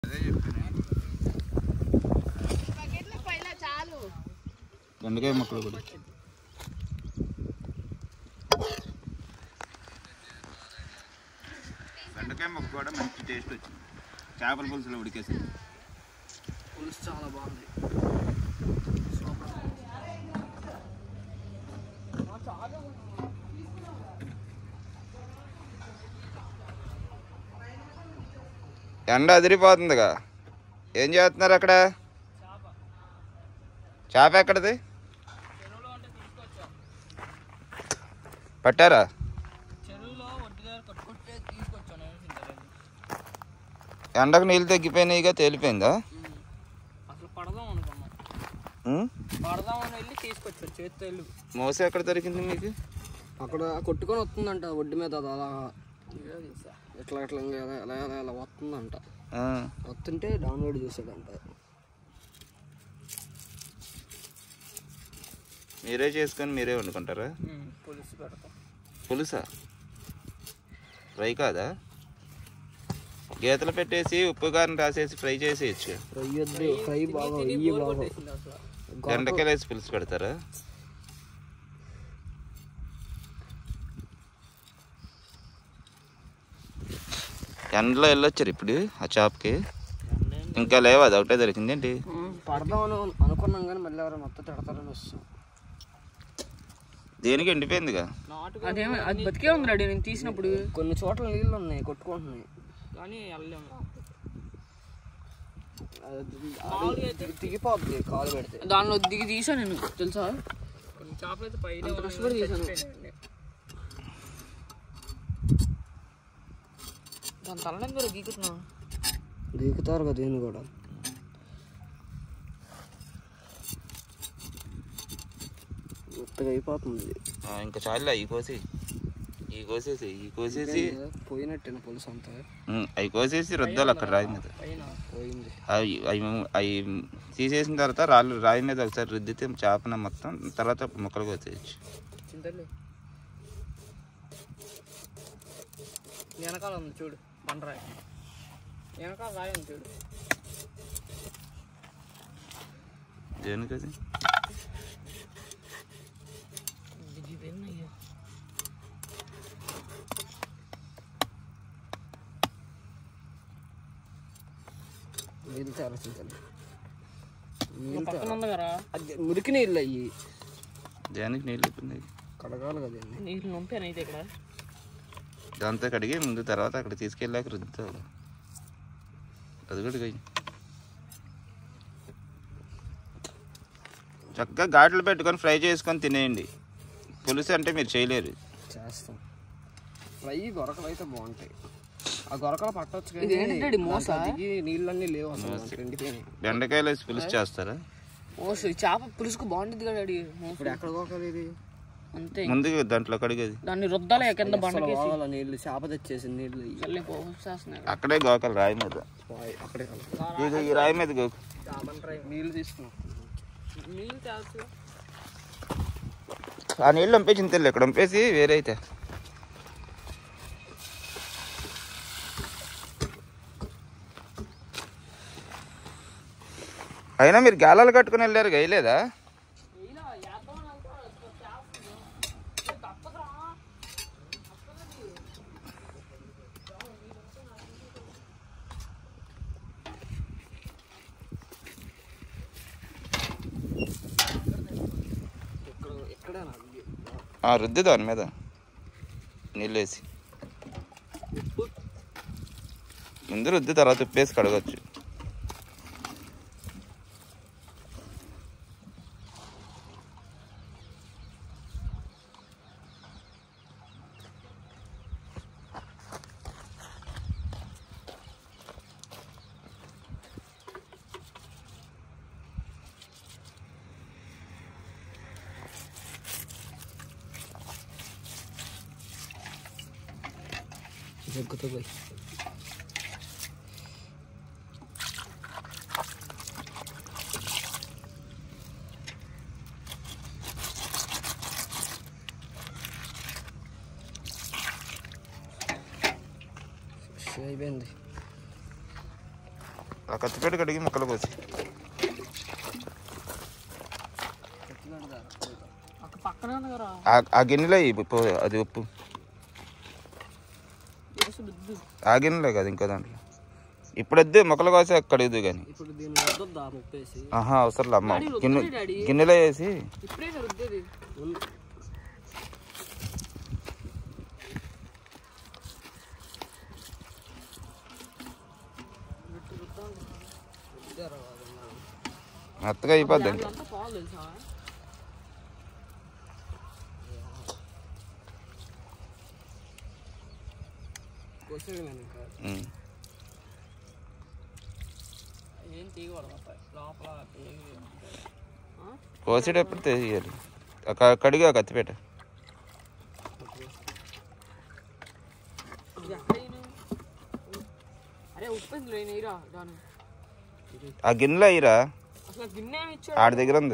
బకెట్లో పైన చాలు బెండకాయ ముక్కలు కూడా బెండకాయ ముక్క కూడా మంచి టేస్ట్ వచ్చింది చేపల పులుసులో ఉడికేసింది పులుసు చాలా బాగుంది ఎండ అదిరిపోతుందిగా ఏం చేస్తున్నారు అక్కడ చేప ఎక్కడిది పట్టారా చెరువులో ఒడ్డు దగ్గర కట్టుకుంటే తీసుకొచ్చాను ఎండకు నీళ్ళు తగ్గిపోయినాయిగా తేలిపోయిందా అసలు పడదాం అనుకున్నాం ఉం? పడదామని వెళ్ళి తీసుకొచ్చాను చేతితో వెళ్ళి మోస ఎక్కడ దొరికింది మీకు అక్కడ కొట్టుకొని వస్తుందంట ఒడ్డు మీద అది అలా ఇట్లా ఇట్లా ఇంకా ఎలా ఎలా ఎలా ఎలా వస్తుందంట ఆ, వస్తుంటే డౌన్లోడ్ చేసాడంట మీరే చేసుకొని మీరే వండుకుంటారా పులుసు పెడతాం పులుసా ఫ్రై కాదా గీతలు పెట్టేసి ఉప్పు కారం రాసేసి ఫ్రై చేసేయచ్చు ఫ్రై వద్దు ఫ్రై బాగా ఇయ్యి బాగా అసలు బెండకాయలు వేసి పులుసు పెడతారా ఎండలో వెళ్ళొచ్చారు ఇప్పుడు ఆ షాప్కి ఇంకా లేవు అది ఒకటే దొరికింది ఏంటి పడదాం అని అనుకున్నాం కానీ మళ్ళీ ఎవరైనా మొత్తం తిడతారని వస్తాం దేనికి ఎండిపోయిందిగా అదేమో అది బతికే ఉంది రెడీ నేను తీసినప్పుడు కొన్ని చోట్ల నీళ్ళు ఉన్నాయి కొట్టుకుంటున్నాయి కానీ వెళ్ళలేము అది- అది దిగిపోద్ది కాలు పెడితే దానిలో దిగి తీసా నేను తెలుసా కొన్ని చేపలు అయితే పైన అంత కష్టపడి తీసాను దాని తలనే మీరు గీకుతున్నావు దిగుతారు కదా దీన్ని కూడా మొత్తగా అయిపోతుంది ఆ, ఇంకా చాలు అవి కోసి ఈ కోసేసి ఈ కోసేసి పోయినట్టే పులుసు అంతా ఉమ్, అవి కోసేసి రుద్దాలి అక్కడ రాయి మీద పైన పోయింది అవి అవి అవి తీసేసిన తర్వాత రాళ్ళు రాయి మీద ఒకసారి రుద్దితే చేపన మొత్తం తర్వాత ముక్కలు కోసేయచ్చు చింతలు వెనకాల ఉంది చూడు బండరాయి వెనకాల రాయి ఉంది చూడు దేనికి అది దిగిపోయింది నీళ్ళు చాలా చింతలు పక్కన ఉంది కదా అది మురికి నీళ్ళు అయ్యి దేనికి నీళ్ళు అయిపోయింది కడగాలి కదా ఇన్ని. నీళ్ళు నింపాను అయితే ఇక్కడ దాంతో కడిగి ముందు తర్వాత అక్కడ తీసుకెళ్ళాక రుద్దుతావు అది కూడా కయ్యి చక్కగా ఘాట్లు పెట్టుకొని ఫ్రై చేసుకొని తినేయండి పులుసు అంటే మీరు చేయలేరు చేస్తాం ఫ్రై గొరకలు అయితే బాగుంటాయి ఆ గొరకలు పట్టొచ్చు ఇది ఏంటంటే ఇది మోస? దాంట్లో దిగి నీళ్ళన్నీ లేవు అసలు దాంట్లో ఎండిపోయినాయి బెండకాయలు వేసి పులుసు చేస్తారా ఓ ఈ చేప పులుసుకు బాగుంటుంది కదా డాడీ ఇప్పుడు ఎక్కడ గోకాలి ఇది అంతే ముందు దాంట్లో కడిగేది దాన్ని రుద్దాలి కింద అసలు బండకేసి పోవాలా నీళ్ళు చేప తెచ్చేసి నీళ్ళు ఇయ్యి. చల్లే పోసేస్తున్నాయి అక్కడే గోకలు రాయి మీద పోయి, అక్కడే కలపాలి. ఇక ఈ రాయి మీద గోకు నీళ్ళు తీసుకున్నాం నీళ్ళు తేవచ్చు ఆ నీళ్ళు పంపేసి తెల్లు ఇక్కడ పంపేసి వేరే అయితే అయినా మీరు గాలాలు కట్టుకుని వెళ్ళారు గయలేదా ఇక్కడ ఇక్కడే నాకు ఆ, రుద్దు దాని మీద నీళ్ళు వేసి ముందు రుద్దు తర్వాత ఉప్పేసి కడగచ్చు జగ్గుతో పోయి అయిపోయింది ఆ కత్తిపేట కడిగి ముక్కలు కోసి అక్క పక్కనే ఉంది కదా ఆ- ఆ గిన్నెలో ఇయ్యి ఉప్పు అది ఉప్పు వేసి రుద్దు ఆ గిన్నెలే కదా ఇంకో దాంట్లో ఇప్పుడు వద్దు ముక్కలు కోసి కడుగుదు కానీ ఇప్పుడు దీన్ని వద్దా ముప్పేసి ఆహా అవసరం అమ్మ డాడీ, గిన్నె వద్దులే డాడీ. గిన్నెలో వేసి ఇప్పుడే కదా రుద్దేది మెత్తగా అయిపోద్ది ఇంకా అంతా పాలు తెలుసా కోసేది నేను ఇంకా ఉమ్. ఏం తీయకూడదు అబ్బాయి లోపల తీయగ కోసేటప్పుడు తీయాలి ఆ క- కడిగి ఆ కత్తిపేట ఇది ఎక్కడ వేయను? అరే ఉప్పు ఇందులో వేయరా దాని ఆ గిన్నెలో అయ్యిరా అసలు గిన్నె ఏమి ఇచ్చాడు ఆడి దగ్గర ఉంది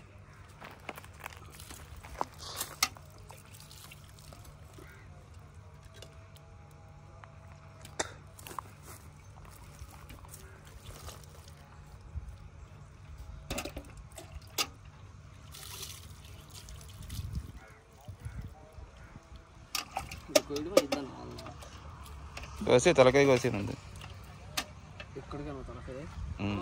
ఇది కోయడం ఇద్దాను కోసి తలకాయ కోసి ముందు ఇక్కడికి తలకాయ ఉమ్.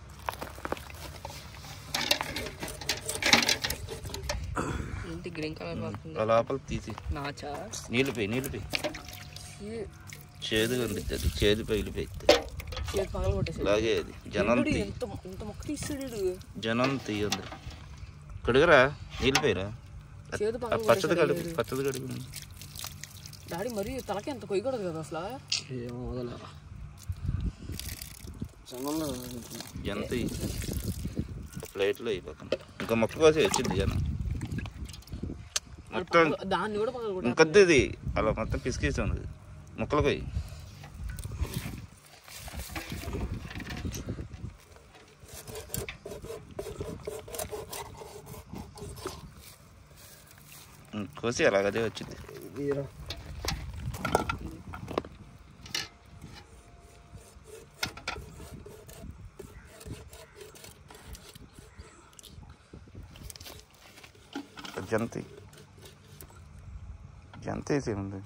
ఏంటి గ్రీన్ కలర్ వస్తుంది ఆ లోపల తీసి నాచా నీళ్ళు పోయి నీళ్ళు పోయి ఈ- చేదు కనిపిస్తుంది చేదు పగిలిపోయింది చేతి పగల కొట్టేసాడు అలాగే అది జనం ఏంటి తీ ఇంత ఇంత మొక్క తీసాడు జనం తీయంది కడుగురా నీళ్ళు పోయిరా చేదు ఆ పగల పచ్చడి కడుగు కొట్టేసాడు పచ్చడి కడుగు డాడీ మరి తలకి ఎంత కొయ్యకూడదు కదా అసలు ఏమో వదల జనంలో ఎంత ప్లేట్లో ఈ పక్కన ఇంకా మొక్క కోసి వచ్చింది జనం మొత్తం దాన్ని కూడా పగల కొట్టాడు ఇంకొద్ది ఇది అలా మొత్తం పిసికేసి ఉన్నది ముక్కలు పోయి కోసి అలాగదే వచ్చింది వీరా జంతి జంతి వేసి ఉంది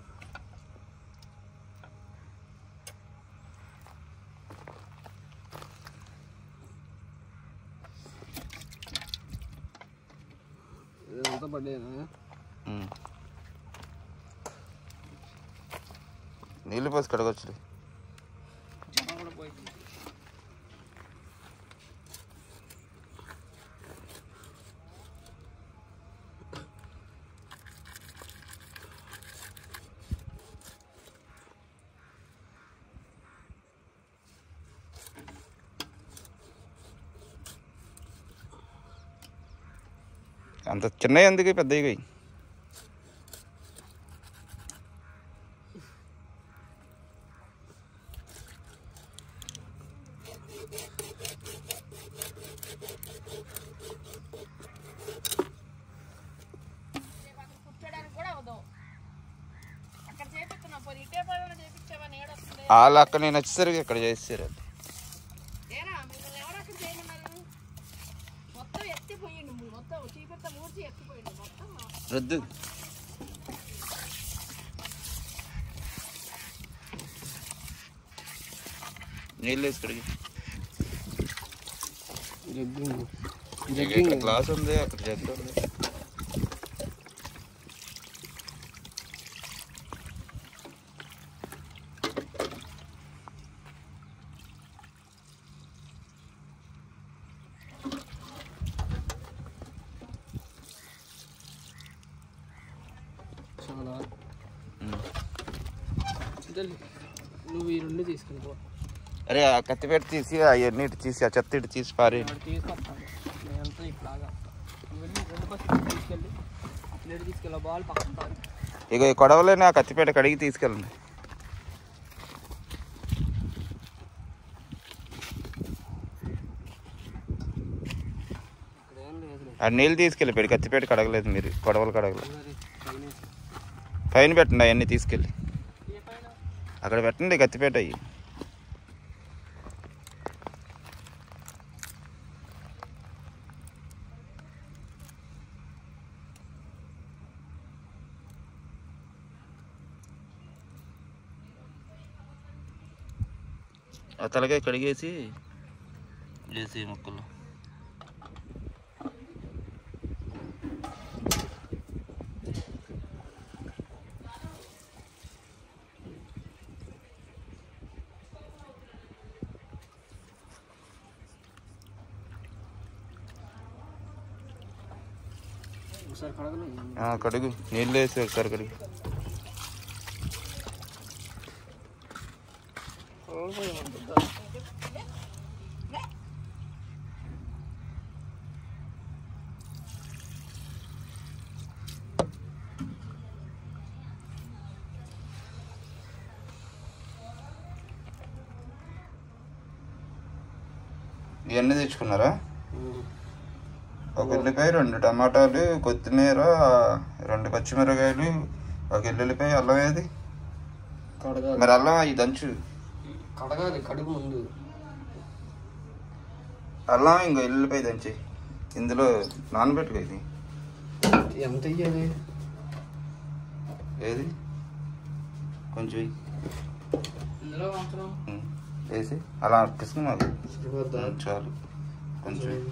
ఇదంతా పడ్డాను ఉమ్. నీళ్ళు పోసి కడగొచ్చు జనం కూడా పోయింది అంత చిన్నవి ఎందుకు పెద్దవి కూర్చోడానికి కూడా అవదు అక్కడ చేపిస్తున్నా పోనీ ఇటే పడవ చేపించావా నీడ వస్తుంది వాళ్ళు అక్కడ నేను వచ్చేసరికి ఇక్కడ చేస్తారు ఏరా మిమ్మల్ని ఎవరు అక్కడ చేయమన్నారు మొత్తం ఎత్తిపోయింది మొత్తం చీపెత్త మూర్చి ఎత్తిపోయింది మొత్తం రద్దు నీళ్ళు వేసి కడిగి జగ్గు ఇక్కడ గ్లాస్ ఉంది అక్కడ జగ్ ఉంది చాలా ఉమ్. ఇద్దరు నువ్వు ఈ రెండు తీసుకుని పో అరే ఆ కత్తిపెట్టి తీసి అవన్నీ ఇటు తీసి ఆ చెత్త ఇటు తీసి పారి ఇక్కడ తీసుకొస్తాను నేనంతా ఇట్లాగా నువ్వు వెళ్ళి రెండు బస్సు తీసుకెళ్ళి ప్లేట్ తీసుకెళ్ళి బాల్ పక్కన పారు. ఇక ఈ కొడవలోనే ఆ కత్తిపేట కడిగి తీసుకెళ్ళండి ఇక్కడ ఏం లేదు ఆ నీళ్ళు తీసుకెళ్ళిపోయాడు కత్తిపేట కడగలేదు మీరు కొడవలు కడగలేదు మరి పైన పైన పెట్టండి అవన్నీ తీసుకెళ్ళి ఏ పైన అక్కడ పెట్టండి కత్తిపేట అయ్యి ఆ తలకాయ కడిగేసి వేసి ముక్కలు ఒకసారి కడగలు ఆ, కడుగు నీళ్ళు వేసి ఒకసారి కడుగు ఇవన్నీ తెచ్చుకున్నారా ఒక ఉల్లిపాయ రెండు టమాటాలు కొత్తిమీర రెండు పచ్చిమిరకాయలు ఒక ఎల్లుల్లిపాయ అల్లం ఏది కడగాలి మరి అల్లం ఈ దంచు కడగాలి కడుగు ముందు అల్లం ఇంకో ఎల్లుల్లిపాయ దంచి ఇందులో నానబెట్టుకో ఇది ఎంత ఇయ్యాలి ఏది కొంచెం వెయ్యి. ఇందులో మాత్రం ఉం. వేసి అలా అర్పిస్తుంది మాకు సరిపోద్దా చాలు కొంచెం వెయ్యి.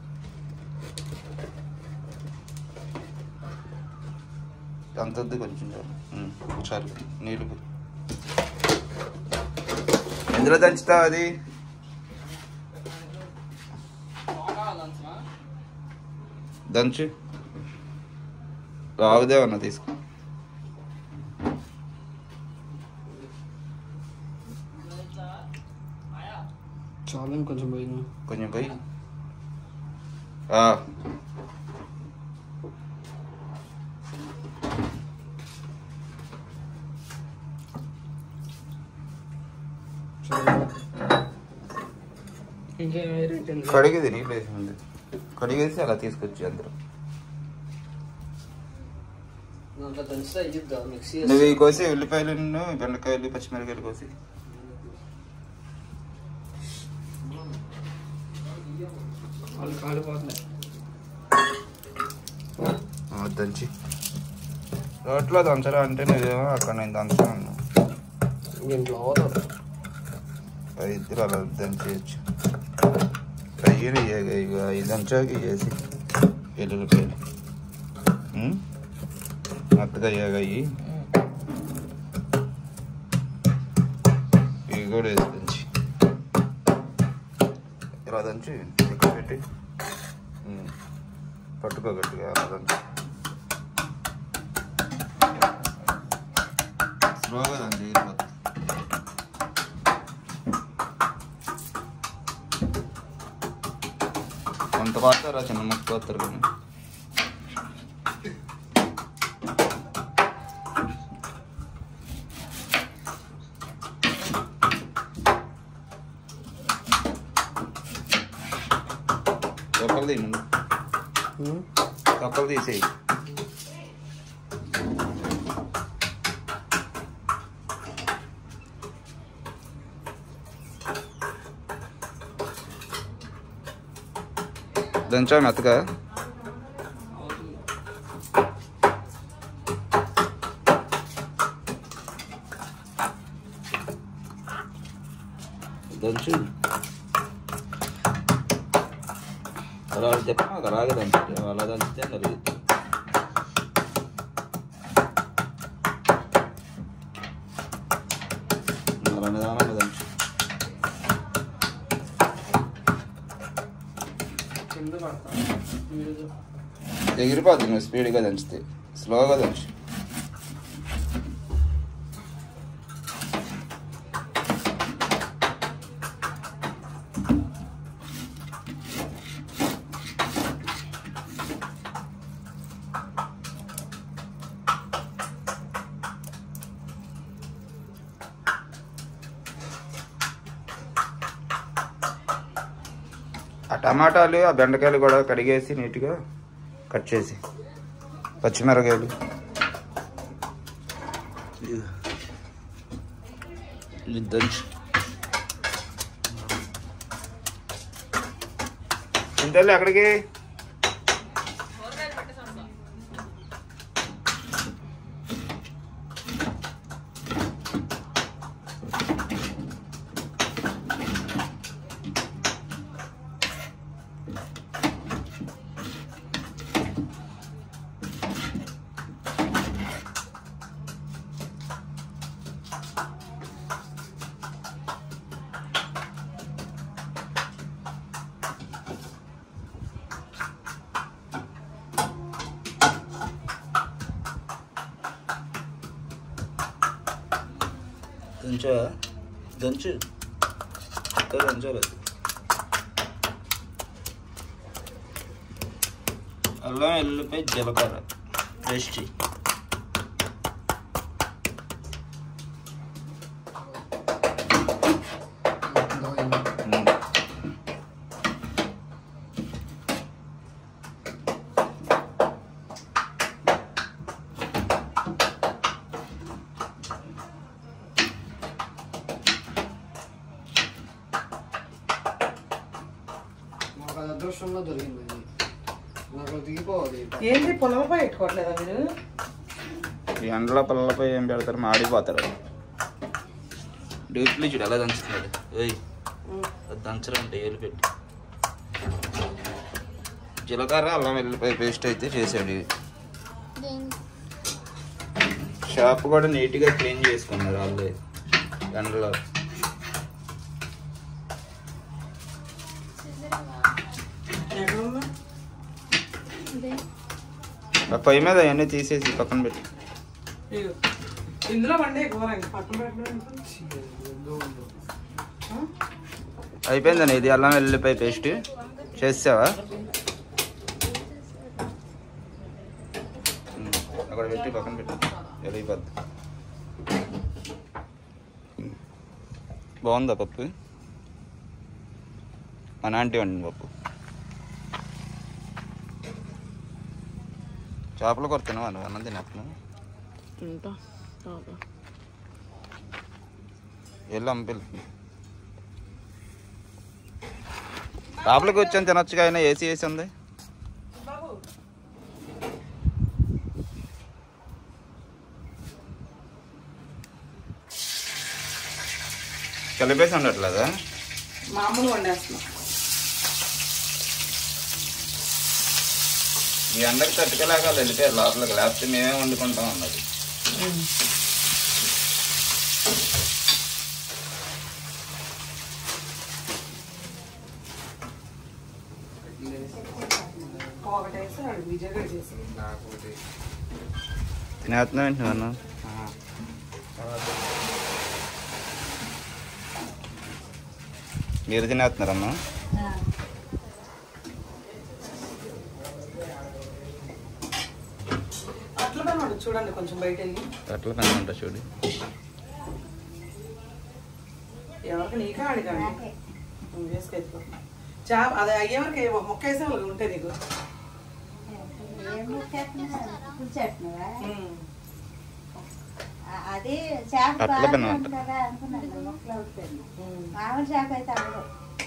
అంత వద్దు కొంచెం చాలు ఉం. చాలు నీళ్ళు పోయి. ఎందులో దంచుతావు అది దంచు రావుదే అన్న తీసుకో చాలా ఇంకొంచెం పోయింది కొంచెం పోయి ఆ, ఇంకేం వేరేంటి కడిగేది నీళ్ళు వేసి ముందు కడిగేసి అలా తీసుకొచ్చి అందరూ దాంట్లో దంచితే అయ్యిద్దా మిక్సీ నువ్వు ఈ కోసి ఉల్లిపాయలు బెండకాయలు పచ్చిమిరకాయలు కోసి వాళ్ళు కాలిపోతున్నాయి ఆ, దంచి రోట్లో దంచరా అంటే నువ్వేమో అక్కడ నేను దంచాను ఇంట్లో అవుతుంది ఇద్దరు అలా దంచేయచ్చు అయ్యి ఇక ఐదు దంచాక వేసి ఎల్లుల్లిపాయలు ఉం? మెత్తగా అయ్యాక అయ్యి ఇవి కూడా వేసి దంచి ఇలా దంచి ఇక్కడ పెట్టి ఉం. పట్టుకో గట్టిగా అలా దంచి స్లోగా దంచి వెళ్ళిపోతుంది కొంత పాతారా చిన్న ముక్క పోతారు కానీ తొక్కలు తీయండి తొక్కలు తీసేయి దంచా మెత్తగా దంచు అలా చెప్ప అలాగే దంచుతే అలా దంచితే నలుగుతుంది అలా నిదానంగా దంచు కింద పడతా మీరు ఎగిరిపోతుంది నువ్వు స్పీడ్గా దంచితే స్లోగా దంచు ఆ టమాటాలు ఆ బెండకాయలు కూడా కడిగేసి నీట్గా కట్ చేసి పచ్చిమిరకాయలు ఇదిగో. ఇది దంచు ఇంతలో ఎక్కడికి కూరగాయలు పట్టేసొస్తా. దంచా దంచు దంచాలి అల్లం వెల్లుల్లిపాయ జీలకర్ర పేస్ట్ చెయ్యి. ఉమ్. మాకు అది అదృష్టంలో దొరికింది అది నాకు అది దిగిపోవాలి ఏంటి పొలంపై పెట్టుకోవట్లేదా మీరు ఈ ఎండలో పిల్లలపై ఏం పెడతారు మాడిపోతారు డీప్లీ చూడు ఎలా దంచుతున్నాడు ఓయ్ అది దంచడం అంటే ఏలు పెట్టి జీలకర్ర అల్లం వెల్లుల్లిపాయ పేస్ట్ అయితే చేసాడు షాప్ కూడా నీట్గా క్లీన్ చేసుకున్నారు వాళ్ళు ఎండలో ఎక్కడ ఉన్నా ఆ పొయ్యి మీద అవన్నీ తీసేసి పక్కన పెట్టి ఇదిగో. ఇందులో వండే కూర ఇంక పక్కన పెట్టడం అయిపోయిందని ఇది అల్లం వెల్లుల్లిపాయ పేస్ట్ చేసావా ఉమ్, అక్కడ పెట్టి పక్కన పెట్టి వెళ్ళిపోద్ది బాగుందా పప్పు మన ఆంటీ వండిన పప్పు చేపల కూర తినవా నువ్వు అన్నం తినప్పుడు వెళ్ళి అమ్మిల్లి లోపలికి కూర్చొని తినొచ్చుగా అయినా ఏసీ వేసి ఉంది కలిపేసి ఉండట్లేదా మామూలు వండేస్తున్నాం ఈ ఎండకి తట్టుకోలేక వాళ్ళు వెళ్ళిపోయారు లోపలికి లేకపోతే మేమే వండుకుంటాం అన్నది ఒకటేసి వాడు విజయ్ గడి చేసి తినేస్తున్నావు ఏంటి నువ్వు అన్నం? మీరు తినేస్తున్నారమ్మా అట్లా పని చూడండి కొంచెం బయట వెళ్ళి అట్లా పని ఉంటా చూడు ఎవరికి నీకా అడిగా నువ్వు వేసుకెళ్ళిపో చేప అది అయ్యే వరకు ఏ- మొక్క వేసే వాళ్ళు ఉంటే నీకు ఉమ్. అది చేప అట్లా బాగా పని ఉంది కదా అనుకున్నాను మొక్కలు అవుతుంది ఉమ్. మామూలు చేప అయితే అవ్వదు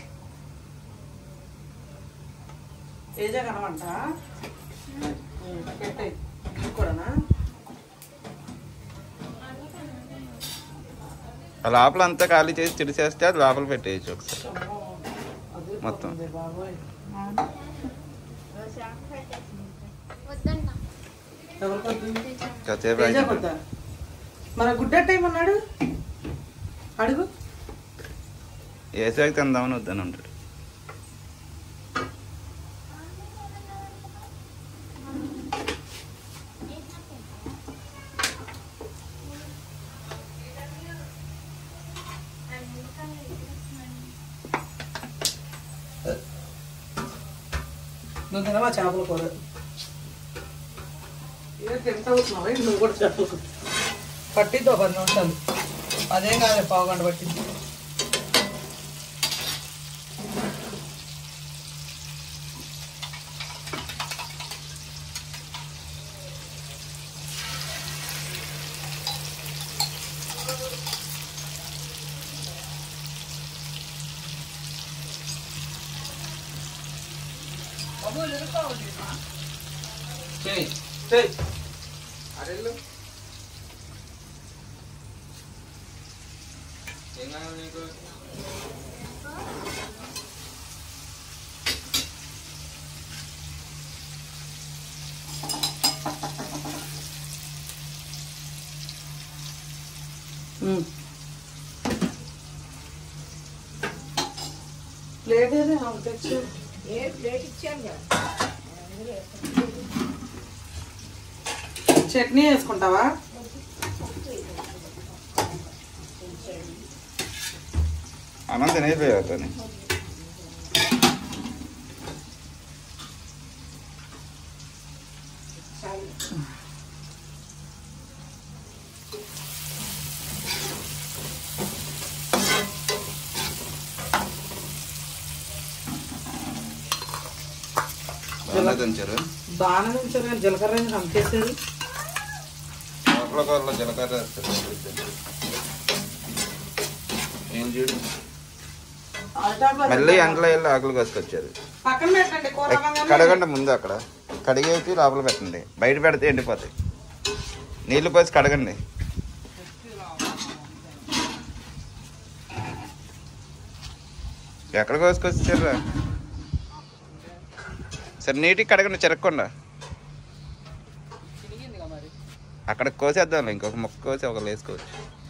ఏజా కనమంట పెట్టేయి ఇది కూడానా ఆ లోపల అంతా ఖాళీ చేసి తిడిసేస్తే అది లోపల పెట్టేయచ్చు ఒకసారి అమ్మో, అది మొత్తం. పోతుంది బాబోయ్ ఎవరికి వద్దు? కాసేపు తేజ ఆగి- కొద్దా మన గుడ్డట్టేయమన్నాడు అడుగు వేసాక తిందామని వద్దని ఉంటాడు నువ్వు తినవా చేపల కూర ఏ తింటా అవుతున్నావా ఏంటి నువ్వు కూడా చేపల కూర పట్టిద్దు పది నిమిషాలు అదేం కాదు పావు గంట పట్టిద్ది చేయి చేయి ఏం కావాలి నీకు ప్లేట్ ఏదే ఆమె తెచ్చు ఏ ప్లేట్ ఇచ్చాను కదా చట్నీ వేసుకుంటావా అన్నం తినేపోయావు కానీ బాగా దంచారు బాగానే ఉంచారు కానీ జీలకర్ర ఎందుకు అంతేసారు లోపల కూరలో జీలకర్ర వేస్తారు ఏం చూడు మళ్ళీ ఎండలో వెళ్ళి ఆకులు కోసుకొచ్చారు పక్కన పెట్టండి కూర అవ్వగానే కడగండి ముందు అక్కడ కడిగేసి లోపల పెట్టండి బయట పెడితే ఎండిపోతాయి నీళ్లు పోసి కడగండి ఎక్కడ కోసుకొచ్చారా సరే నీటికి కడగండి చెరగకుండా చిరిగిందిగా మరి అక్కడ కోసేద్దాం ఇంకొక మొక్క కోసి ఒకరు వేసుకోవచ్చు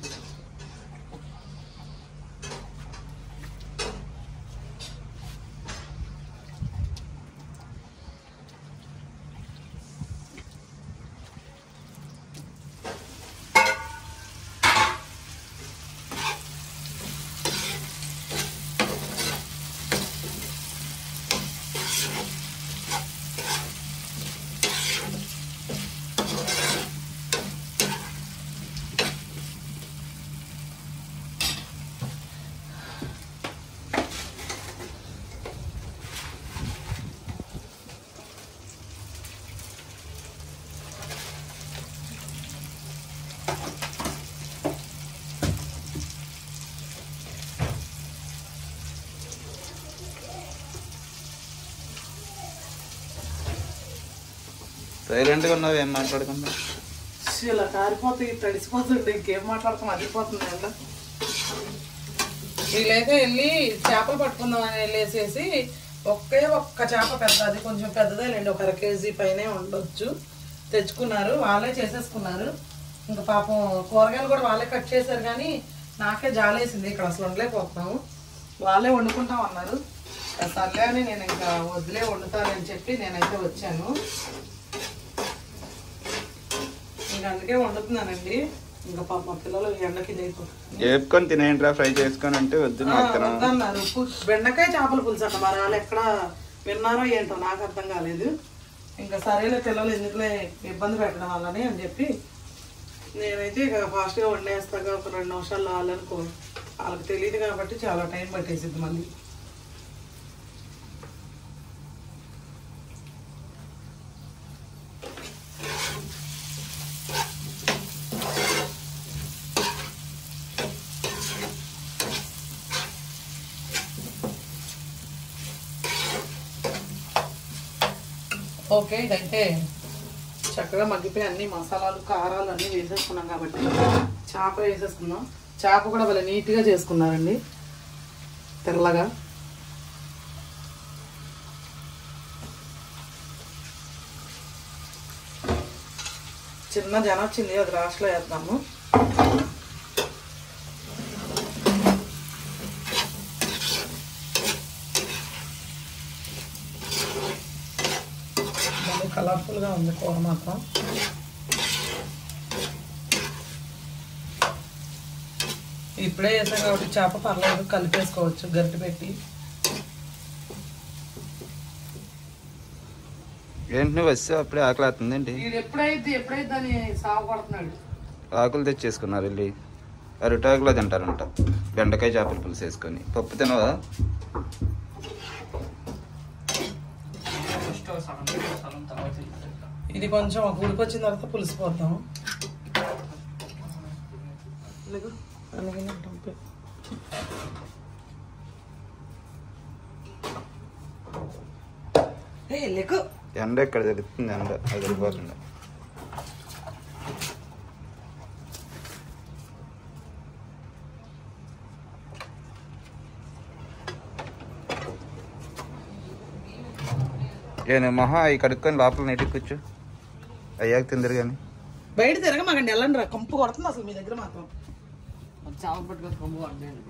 సైలెంట్గా ఉన్నావు ఏం మాట్లాడకుండా ఇలా కారిపోతాయి తడిసిపోతుంది ఇంకేం మాట్లాడతాం అదిపోతుంది ఎండ వీళ్ళైతే వెళ్ళి చేపలు పట్టుకుందాం అని వెళ్ళేసేసి ఒకే ఒక్క చేప పెద్ద అది కొంచెం పెద్దదే లేండి ఒక అర కేజీ పైనే ఉండొచ్చు తెచ్చుకున్నారు వాళ్ళే చేసేసుకున్నారు ఇంకా పాపం కూరగాయలు కూడా వాళ్ళే కట్ చేశారు కానీ నాకే జాలేసింది ఇక్కడ అసలు ఉండలేకపోతున్నాము వాళ్ళే వండుకుంటాం అన్నారు సర్లే అని నేను ఇంకా వదిలే వండుతానని చెప్పి నేనైతే వచ్చాను ఇంకా అందుకే వండుతున్నానండి ఇంకా పాప మా పిల్లలు ఈ ఎండకి లేకపోతే వేపుకొని తినేయండిరా ఫ్రై చేసుకొని అంటే వద్దు నాకు తినను. వద్దన్నారు పు- బెండకాయ చేపల పులుసు అంట మరి వాళ్ళు ఎక్కడ విన్నారో ఏంటో నాకు అర్థం కాలేదు ఇంకా సరేలే పిల్లలు ఎందుకులే ఇబ్బంది పెట్టడం వల్లని అని చెప్పి నేనైతే ఇక ఫాస్ట్గా వండేస్తాగా ఒక రెండు నిమిషాలు వాళ్ళనుకో వాళ్ళకి తెలియదు కాబట్టి చాలా టైం పట్టేసిద్ది మళ్ళీ ఓకే ఇదైతే చక్కగా మగ్గిపోయి అన్ని మసాలాలు కారాలు అన్నీ వేసేసుకున్నాం కాబట్టి చేప వేసేసుకున్నాం చేప కూడా వాళ్ళ నీట్గా చేసుకున్నారండి తెల్లగా చిన్న జన వచ్చింది అది రాష్ట్రలో వేద్దాము మళ్ళీ కలర్ఫుల్గా ఉంది కూర మాత్రం ఇప్పుడే వేసాం కాబట్టి చేప పర్లేదు కలిపేసుకోవచ్చు గరిటె పెట్టి ఏంటి నువ్వు వస్తే అప్పుడే ఆకలి అవుతుందండి వీడు ఎప్పుడైతే ఎప్పుడైతే అని సాగు పడుతున్నాడు ఆకులు తెచ్చేసుకున్నారు వెళ్ళి అరిటాకులో తింటారంట బెండకాయ చేపల పులుసు వేసుకొని పప్పు తినవా ఫస్ట్ సగం పెట్టు, సగం తర్వాత ఇచ్చేస్తా. ఇది కొంచెం ఒక ఉడికొచ్చిన తర్వాత పులుసు పోతాం లేకు, అలాగే పంపే. ఏ లేకు ఎండ ఎక్కడ తెలుస్తుంది ఎండ అది వెళ్ళిపోతుంది నేను మహా ఈ కడుక్కొని లోపల నీటికి కూర్చో అయ్యాక తిందరు కానీ బయట తిరగమాకండి వెళ్ళండి రా కంపు కొడుతుంది అసలు మీ దగ్గర మాత్రం మరి చేపలు పట్టుకొని కొమ్ము అడ్డండి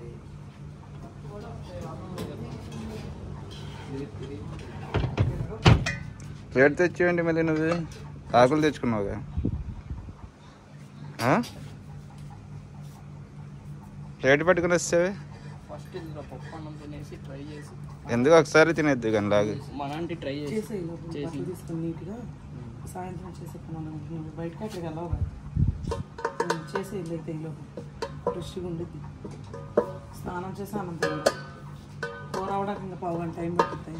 ప్లేట్ తెచ్చేయండి మళ్ళీ నువ్వు ఆకులు తెచ్చుకున్నావుగా ఆ? ప్లేట్ పట్టుకుని వస్తావే ఫస్ట్ ఇందులో పప్పు అన్నం తినేసి ట్రై చేసి ఎందుకు ఒకసారి తినేద్దు కానీ లాగు మనాంటి ట్రై చేసి చేసే బట్టలు తీసుకొని నీట్గా సాయంత్రం చేసే మనం నువ్వు బయటకు అట్లా వెళ్ళవరా చేసే ఇల్లు అయితే ఇల్లు ఫ్రెష్గా ఉండిద్ది స్నానం చేసి అన్నం తిన్నాం కూర అవడానికి ఇంకా పావు గంట టైం పట్టుతాయి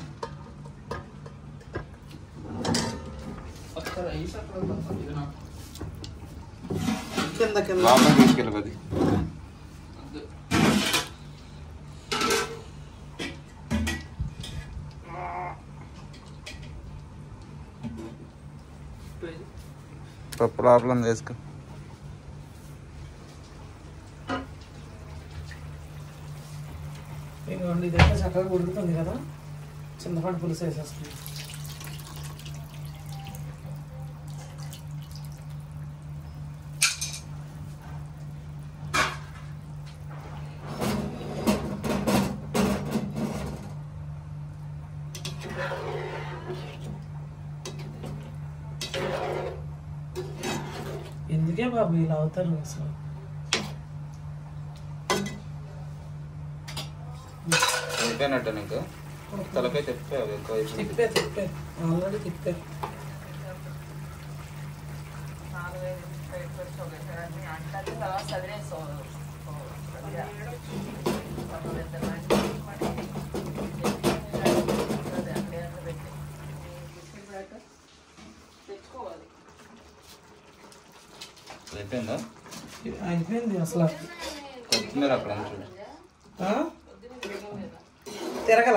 ఒక్క రైస్ అట్లా ఉందా? ఇది నాకు కింద కింద లోపల తీసుకెళ్ళి పప్పు లోపల ఉంది, వేసుకో ఇదిగోండి ఇదైతే చక్కగా ఉడుకుతుంది కదా చింతపండు పులుసు వేసేస్తుంది ఎందుకే బాబు ఇలా అవుతారు అసలు అయిపోయినట్టు నీకు తలపై చెప్పావు ఎక్కువ అయిపోయింది. తిప్పే తిప్పే ఆల్రెడీ తిప్పే అయిపోయిందా అయిపోయింది అసలు కొత్తిమీర అక్కడ ఉంది చూడు ఆ? తిరగల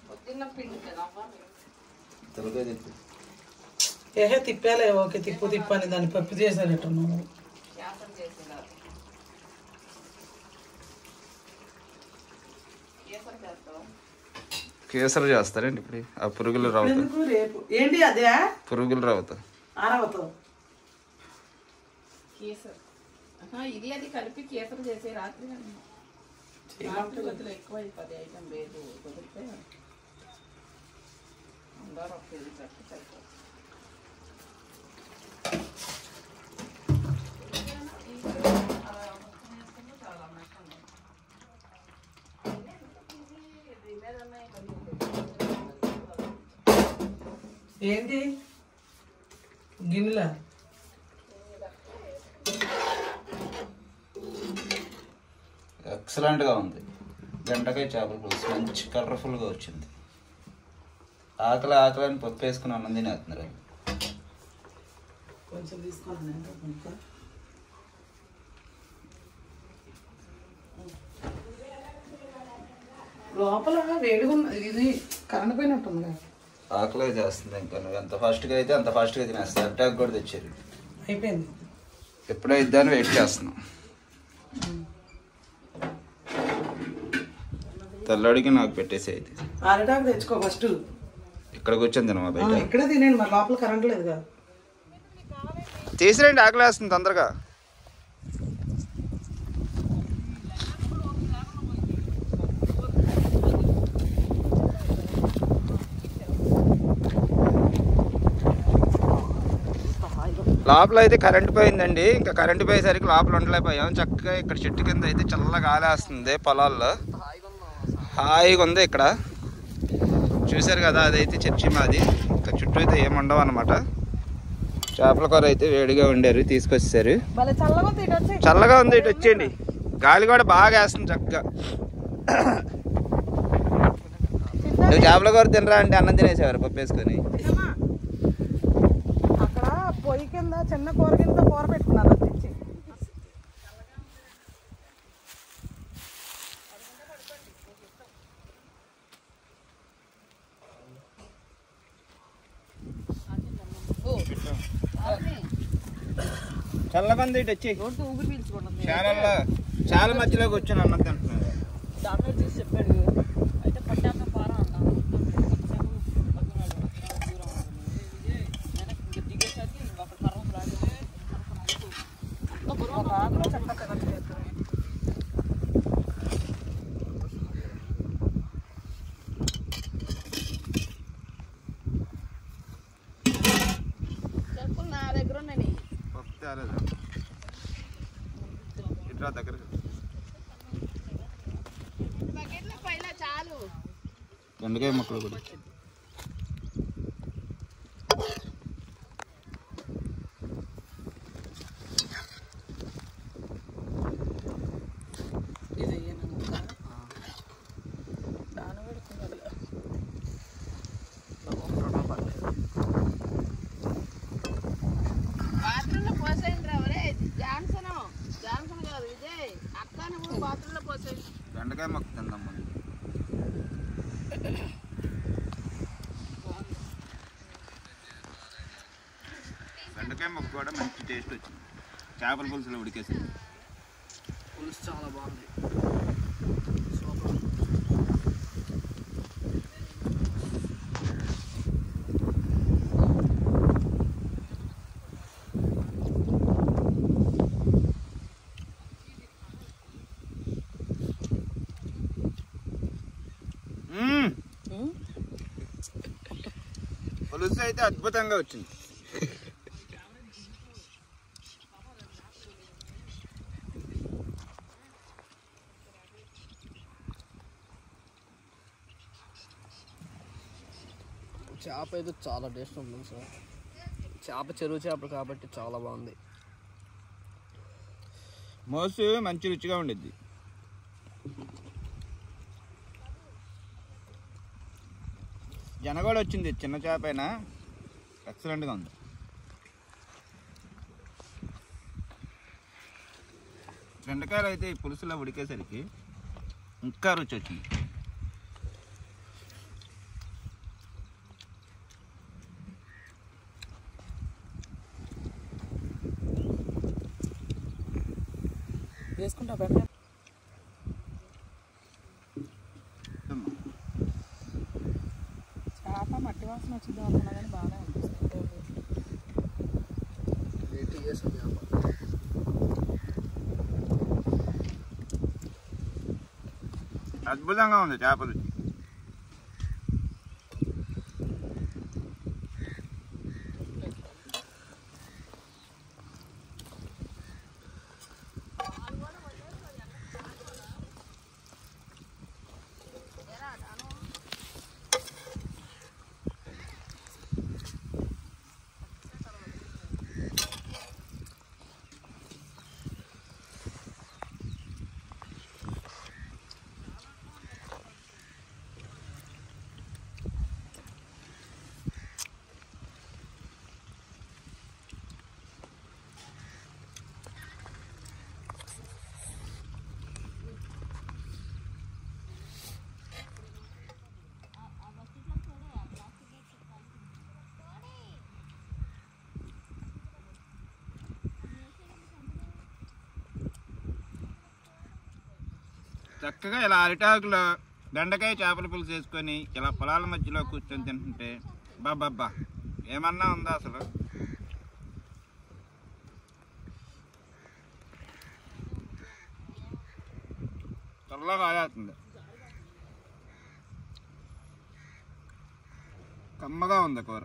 తలపై తిప్పి ఏహే తిప్పాలే ఓకే తిప్పు తిప్పు అని దాన్ని పప్పు చేసేటట్టున్నాను కేసరి చేస్తారండి ఇప్పుడు ఆ పురుగులు రావుతా ఎందుకు రేపు ఏంటి అదే పురుగులు రావుతా ఆరవతో కేసర్ ఆహా, ఇది అది కలిపి కేసరి చేసే రాత్రి రాత్రి కొద్దిగా ఎక్కువ అయిపోతుంది ఐటమ్ లేదు కుదిరితే అందరూ ఒక కేజీ పెట్టి సరిపోతుంది ఏంటి గిన్నెల ఎక్సలెంట్గా ఉంది గంటకాయ చేపల పులుసు మంచి కలర్ఫుల్గా వచ్చింది ఆకలి ఆకలి అని పప్పు వేసుకుని అన్నం తినేస్తున్నారు కొంచెం తీసుకోండి కొంచెం లోపల వేడిగా ఉన్న ఇది కరెంట్ పోయినట్టుంది కదా ఆకలి చేస్తుంది ఇంకా నువ్వు ఎంత ఫాస్ట్గా అయితే అంత ఫాస్ట్గా తినేస్తావు అటాక్ కూడా తెచ్చారు అయిపోయింది ఎప్పుడో ఇద్దాని వెయిట్ చేస్తున్నాం తెల్లడికి నాకు పెట్టేసి అయితే అరటాకు తెచ్చుకో ఫస్ట్ ఇక్కడ కూర్చొని తినమా బయట ఇక్కడే తినేయండి మరి లోపల కరెంట్ లేదు కదా తీసిరండి ఆకలి వేస్తుంది తొందరగా లోపల అయితే కరెంట్ పోయిందండి ఇంకా కరెంట్ పోయేసరికి లోపల ఉండలేకపోయాం చక్కగా ఇక్కడ చెట్టు కింద అయితే చల్లగా గాలేస్తుంది పొలాల్లో హాయిగా ఉంది ఇక్కడ చూశారు కదా అదైతే చర్చి మాది ఇంకా చుట్టూ అయితే ఏమి ఉండవు అనమాట చేపల కూర అయితే వేడిగా వండారు తీసుకొచ్చారు భలే చల్లగా ఉంది ఇటు వచ్చి చల్లగా ఉంది ఇటు వచ్చేయండి గాలి కూడా బాగా వేస్తుంది చక్కగా నువ్వు చేపల కూర తినరా అంటే అన్నం తినేసేవారు పప్పు వేసుకొని అక్కడ పొయ్యి కింద చిన్న కూర కింద కూర పెట్టుకున్నాను అది తెచ్చి చల్లగా ఉంది ఇటు వచ్చి చాలా చాలా మధ్యలో కూర్చొని అన్నం తింటున్నారు డాక్టర్ చూసి చెప్పాడు అయితే పట్టాక పారా అన్నా దిగేసరికి అక్కడ కర్రం రాగానే చెప్పులు నా దగ్గర ఉన్నాయి పప్పు తేలేదు ఇట్లా దగ్గర బెండకాయ ముక్కలు కూడా ఇది వేయను ముక్క. నానబెడుతున్నది. బాత్రూంలో పోసేయండి రా ఒరే జాన్సన్ జాన్సన్ కాదు విజయ్ అక్క నువ్వు బాత్రూంలో పోసేయండి బెండకాయ ముక్క తిందాం మనం బెండకాయ ముక్క కూడా మంచి టేస్ట్ వచ్చింది చేపల పులుసులో ఉడికేసింది పులుసు చాలా బాగుంది సూపర్ మ్మ్. ఉమ్. పులుసు అయితే అద్భుతంగా వచ్చింది చేప అయితే చాలా టేస్ట్ ఉంది సార్ చేప చెరువు చేప కాబట్టి చాలా బాగుంది మోసు మంచి రుచిగా ఉండిద్ది జనగోడ వచ్చింది చిన్న చేప అయినా ఎక్సలెంట్గా ఉంది బెండకాయలు అయితే ఈ పులుసులో ఉడికేసరికి ఇంకా రుచి వచ్చింది వేసుకుంటా బెండ చేప మట్టి వాసన వచ్చింది అనుకున్నా కానీ బాగానే అనిపిస్తుంది ఎయిటీ ఇయర్స్ చేప అద్భుతంగా ఉంది చేప రుచి చక్కగా ఇలా అరిటాకులో బెండకాయ చేపల పులుసు వేసుకొని ఇలా పొలాల మధ్యలో కూర్చొని తింటుంటే బాబ్బా ఏమన్నా ఉందా అసలు చల్లగా ఆగేస్తుంది కమ్మగా ఉంది కూర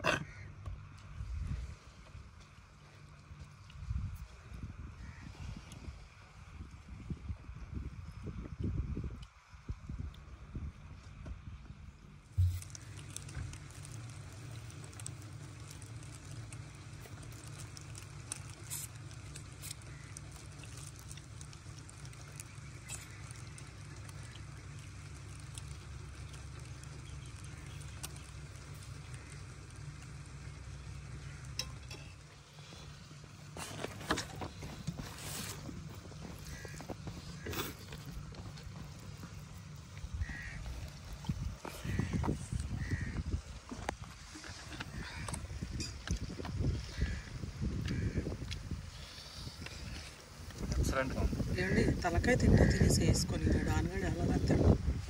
ఎక్సలెంట్గా ఉంది ఏమండి తలకాయ తింటే తినేసి వేసుకొని దానిగడి అలా తింటాడు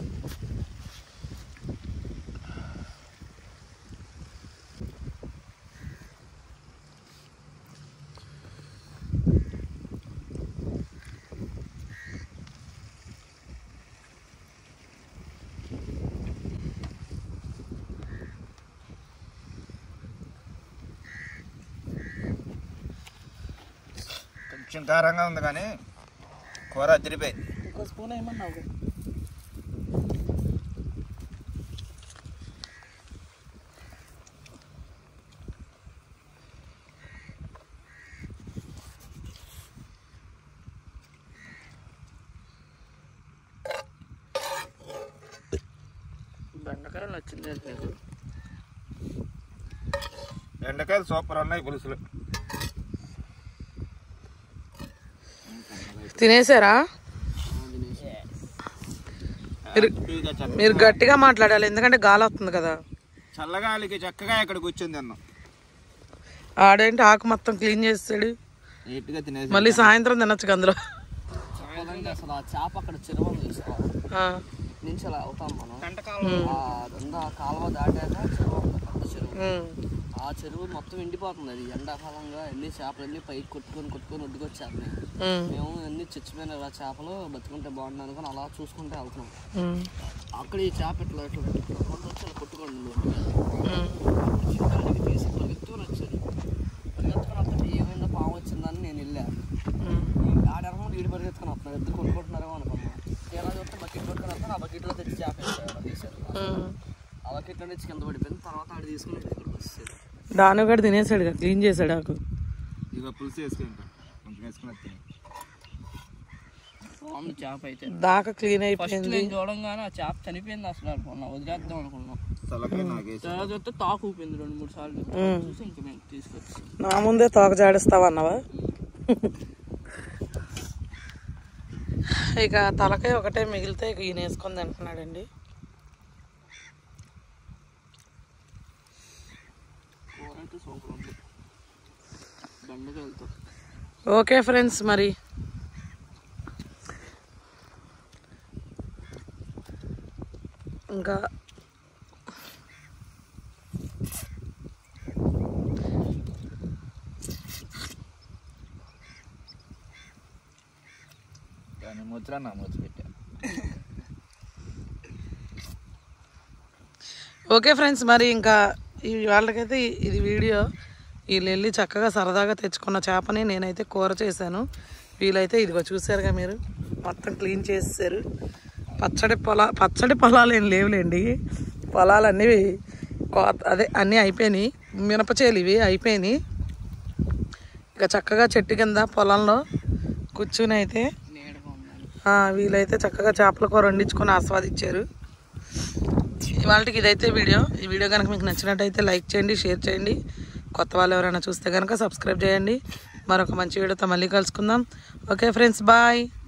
కొంచెం కారంగా ఉంది కానీ కూర అదిరిపోయింది ఇంకో స్పూన్ ఏమన్నావు నచ్చింది నాకు ఎండకాయలు సూపర్ ఉన్నాయి పులుసులు తినేసారా మీరు మీరు గట్టిగా మాట్లాడాలి ఎందుకంటే గాలి వస్తుంది కదా చల్లగాలికి చక్కగా ఇక్కడ కూర్చొని తిన్నాం ఆడేంటి ఆకు మొత్తం క్లీన్ చేస్తాడు నీట్గా తినేసి మళ్ళీ సాయంత్రం తినొచ్చు అందులో చెప్పాలంటే అసలు ఆ చేప అక్కడ చెరువు తీసుకోవాలి ఆ, నుంచి అలా అవుతాం మనం ఆ రెండు ఆ కాలువ దాటాక చెరువు ఉంది, పెద్ద చెరువు ఉమ్, ఆ చెరువు మొత్తం ఎండిపోతుంది అది ఎండాకాలంగా అన్ని చేపలు అన్ని పైకి కొట్టుకొని కొట్టుకొని ఒడ్డుకొచ్చేస్తున్నాయి ఉమ్, మేము అన్ని చచ్చిపోయిన ఇలా చేపలు బతుకుంటే బాగుండు అనుకుని అలా చూసుకుంటే వెళ్తున్నాం ఉమ్, అక్కడ ఈ చేప ఇట్లా ఇట్లా ఇట్లా కొంత వచ్చి అలా కొట్టుకోండి ఉమ్. చిన్నకి తీసి పరిగెత్తుకొని వచ్చాడు పరిగెత్తుకొని వస్తుంటే ఏమైందో పాము వచ్చిందని నేను వెళ్ళా ఆడేమో వీడి పరిగెత్తుకొని వస్తున్నాడు ఇద్దరు కొనుక్కుంటున్నారేమో అనుకున్నా ఎలా చూస్తే బకెట్ పట్టుకొని వస్తాను ఆ బకెట్లో తెచ్చి చేప వేసాడు తీశారు ఉమ్. ఆ బకెట్లో నుంచి కింద పడిపోయింది తర్వాత ఆడు తీసుకుని ఇక్కడికి వచ్చేసాడు దాని కూడా తినేసాడు కదా క్లీన్ చేసాడు ఆకు ఇక పులుసు వేసుకుంటా కొంచెం వేసుకుని తిని బాగుంది చేప అయితే దాకా క్లీన్ ఫస్ట్ అయిపోయింది నేను చూడంగానే ఆ చేప చనిపోయింది అసలు అనుకున్నా వదిలేద్దాం అనుకున్నాం తలకాయ నాకేసి తర్వాత చూస్తే తాకు ఊపింది రెండు మూడు సార్లు ఉమ్. చూసి ఇంక మేము తీసుకొచ్చి నా ముందే తోక జాడిస్తావన్నావా ఇక తలకాయ ఒకటే మిగిలితే ఇక ఈయన వేసుకొని తింటున్నాడండి కూర అయితే సూపర్ ఉంది బెండకాయలతో ఓకే ఫ్రెండ్స్ మరి ఇంకా దాన్ని ముద్ర నా ముద్ర పెట్టా ఓకే ఫ్రెండ్స్ మరి ఇంకా ఈ వాళ్ళకైతే ఇది వీడియో వీళ్ళు వెళ్ళి చక్కగా సరదాగా తెచ్చుకున్న చేపని నేనైతే కూర చేశాను వీళ్ళైతే ఇదిగో చూసారుగా మీరు మొత్తం క్లీన్ చేసేసారు పచ్చడి పొలా పచ్చడి పొలాలు ఏం లేవులేండి పొలాలు అన్నీ కోత అదే అన్నీ అయిపోయినాయి మినపచేలు ఇవి అయిపోయినాయి ఇక చక్కగా చెట్టు కింద పొలంలో కూర్చుని అయితే నీడగా ఉండాలి ఆ, వీళ్ళైతే చక్కగా చేపల కూర వండించుకొని ఆస్వాదించారు ఇవాళకి ఇదైతే వీడియో ఈ వీడియో కనుక మీకు నచ్చినట్టయితే లైక్ చేయండి షేర్ చేయండి కొత్త వాళ్ళు ఎవరైనా చూస్తే కనుక సబ్స్క్రైబ్ చేయండి మరొక మంచి వీడియోతో మళ్ళీ కలుసుకుందాం ఓకే ఫ్రెండ్స్ బాయ్